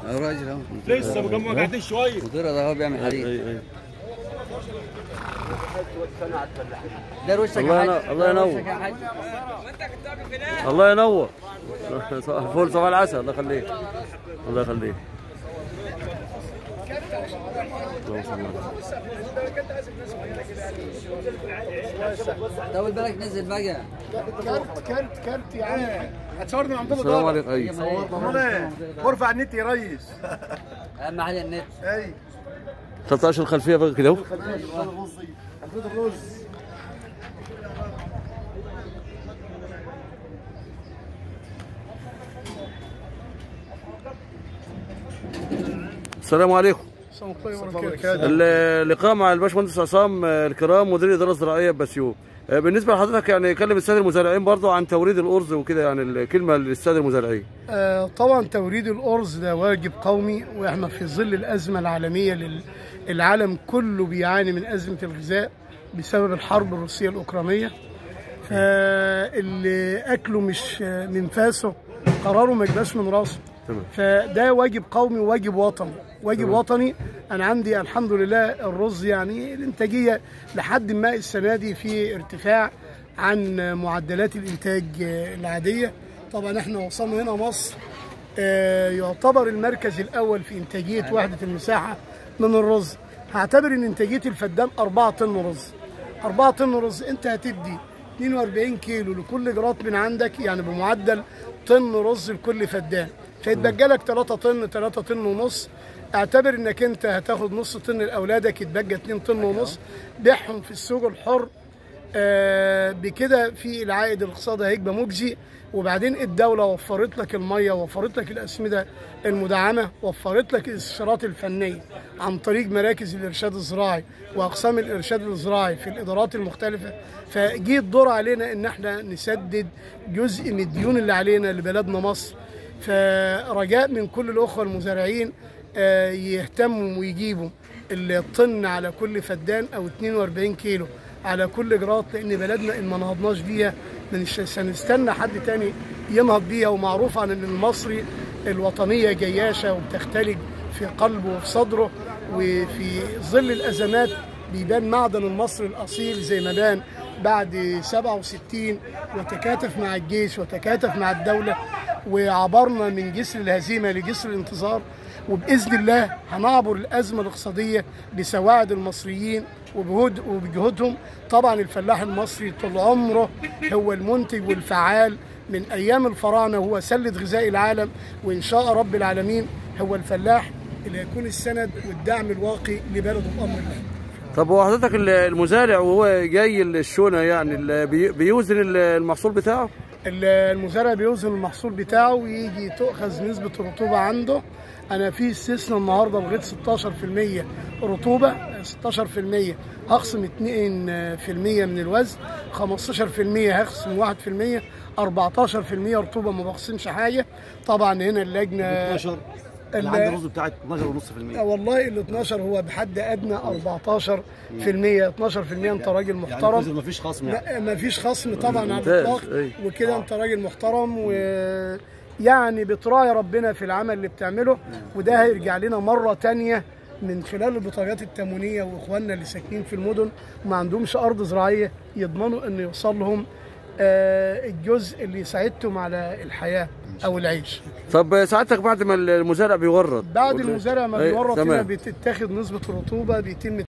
راجل اهو لسه بجمع قاعدين شويه مدير ده هو بيعمل حديد اي اي ده وشك الله يا ينور- حاج الله ده ينور. وشك يا حاج الله ينور فول صباح العسل الله يخليك الله يخليك اللهم صل على النبي. طول بالك نزل بقى كارت كارت كارت يا عم هتصورنا عند السلام عليكم اي وارفع النت يا ريس اهم حاجه النت اي 13 الخلفيه بقى كده اهو الرز السلام عليكم السلام عليكم وبركاته اللقاء مع الباشمهندس عصام آه، الكرام مدير الاداره الزراعيه بسيوم آه، بالنسبه لحضرتك يعني كلم الساده المزارعين برضه عن توريد الارز وكده يعني الكلمه للساده المزارعين آه، طبعا توريد الأرز ده واجب قومي واحنا في ظل الأزمة العالمية لل- العالم كله بيعاني من أزمة الغذاء بسبب الحرب الروسية الأوكرانية فاللي أكله مش آه، من فاسه قراره ما يبقاش من راسه تمام. فده واجب قومي وواجب وطني واجب وطني انا عندي الحمد لله الرز يعني الانتاجيه لحد ما السنه دي في ارتفاع عن معدلات الانتاج آه، العاديه طبعا احنا وصلنا هنا مصر آه، يعتبر المركز الاول في انتاجيه وحده المساحه من الرز هعتبر ان انتاجيه الفدان 4 طن رز 4 طن رز انت هتدي 42 كيلو لكل جرات من عندك يعني بمعدل طن رز لكل فدان فيتبقى لك 3 طن 3 طن ونص اعتبر انك انت هتاخد نص طن لاولادك يتبقى 2 طن ونص بيعهم في السوق الحر آه، بكده في العائد الاقتصادي هيبقى مجزي وبعدين الدوله وفرت لك الميه وفرت لك الاسمده المدعمه وفرت لك الاستشارات الفنيه عن طريق مراكز الارشاد الزراعي واقسام الارشاد الزراعي في الادارات المختلفه فجي الدور علينا ان احنا نسدد جزء من الديون اللي علينا لبلدنا مصر فرجاء من كل الاخوه المزارعين آه، يهتموا ويجيبوا الطن على كل فدان او 42 كيلو على كل جرات لان بلدنا ان ما نهضناش بيها مش هنستنى حد تاني ينهض بيها ومعروف عن ان المصري الوطنيه جياشه وبتختلج في قلبه وفي صدره وفي ظل الازمات بيبان معدن المصري الاصيل زي ما بان بعد 67 وتكاتف مع الجيش وتكاتف مع الدوله وعبرنا من جسر الهزيمه لجسر الانتصار وباذن الله هنعبر الازمه الاقتصاديه بسواعد المصريين وبجهود وبجهودهم طبعا الفلاح المصري طول عمره هو المنتج والفعال من ايام الفراعنه وهو سله غذاء العالم وان شاء رب العالمين هو الفلاح اللي هيكون السند والدعم الواقي لبلده بامر الله طب هو حضرتك ال- المزارع وهو جاي الشونه يعني ال- بي- بيوزن ال- المحصول بتاعه المزارع بيوزن المحصول بتاعه ويجي تؤخذ نسبة الرطوبة عنده أنا في استثناء النهاردة لغاية 16% رطوبة 16% هخصم 2% من الوزن 15% هخصم 1% 14% رطوبة ما بخصمش حاجة طبعا هنا اللجنة 12 ال- اللي عندي الرز بتاعك 12.5% والله ال 12 هو بحد أدنى 14% 12% أنت راجل محترم يعني مفيش خصم يعني لا ما فيش خصم طبعا على ممتاز، الاطلاق أي. وكده انت راجل محترم ويعني بتراعي ربنا في العمل اللي بتعمله وده هيرجع لنا مره تانية من خلال البطاقات التموينيه واخواننا اللي ساكنين في المدن وما عندهمش ارض زراعيه يضمنوا ان يوصل لهم آه، الجزء اللي يساعدهم على الحياه او العيش طب ساعتك بعد ما المزارع بيورد بعد ولا- المزارع ما أي، بيورط هنا تمام بتتاخد نسبه الرطوبه بيتم